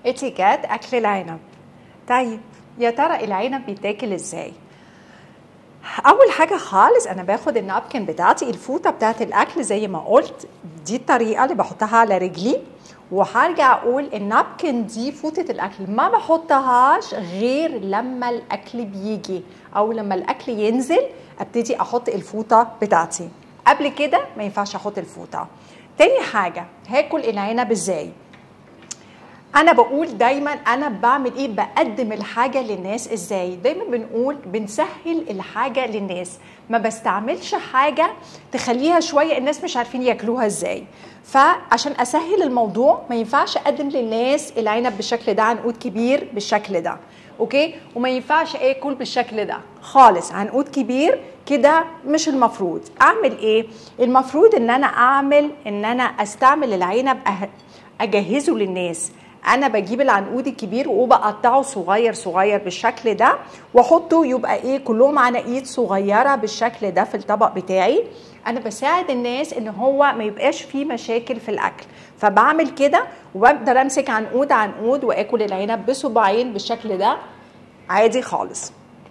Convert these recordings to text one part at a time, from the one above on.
اتيكات اكل العنب طيب يا ترى العنب بيتاكل ازاي اول حاجه خالص انا باخد النابكن بتاعتي الفوطه بتاعت الاكل زي ما قلت دي الطريقه اللي بحطها على رجلي وهرجع اقول النابكن دي فوطه الاكل ما بحطهاش غير لما الاكل بيجي او لما الاكل ينزل ابتدي احط الفوطه بتاعتي قبل كده ما ينفعش احط الفوطه تاني حاجه هاكل العنب ازاي انا بقول دايما انا بعمل ايه بقدم الحاجه للناس ازاي دايما بنقول بنسهل الحاجه للناس ما بستعملش حاجه تخليها شويه الناس مش عارفين ياكلوها ازاي فعشان اسهل الموضوع ما ينفعش اقدم للناس العنب بالشكل ده عنقود كبير بالشكل ده اوكي وما ينفعش اكل بالشكل ده خالص عنقود كبير كده مش المفروض اعمل ايه المفروض ان انا اعمل ان انا استعمل العنب أه... اجهزه للناس انا بجيب العنقود الكبير وبقطعه صغير صغير بالشكل ده واحطه يبقى ايه كلهم عناقيد صغيره بالشكل ده في الطبق بتاعي انا بساعد الناس ان هو ما يبقاش فيه مشاكل في الاكل فبعمل كده وبقدر امسك عنقود عنقود واكل العنب بصباعين بالشكل ده عادي خالص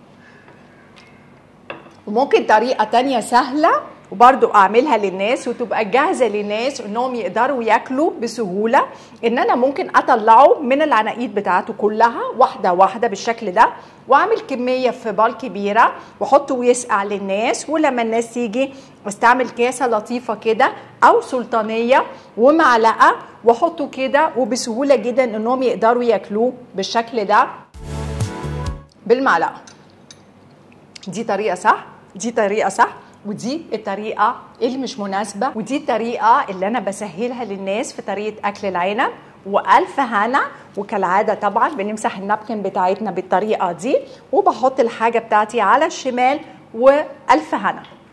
وممكن طريقه تانية سهله وبرضو اعملها للناس وتبقى جاهزه للناس انهم يقدروا ياكلوا بسهوله ان انا ممكن اطلعه من العناقيد بتاعته كلها واحده واحده بالشكل ده واعمل كميه في بال كبيره واحطه ويسقع للناس ولما الناس تيجي استعمل كاسه لطيفه كده او سلطانيه ومعلقه واحطه كده وبسهوله جدا انهم يقدروا ياكلوه بالشكل ده بالمعلقه دي طريقه صح دي طريقه صح ودي الطريقة اللي مش مناسبة ودي الطريقة اللي أنا بسهلها للناس في طريقة أكل العنب وألف هنا وكالعادة طبعا بنمسح النابكن بتاعتنا بالطريقة دي وبحط الحاجة بتاعتي على الشمال وألف هنا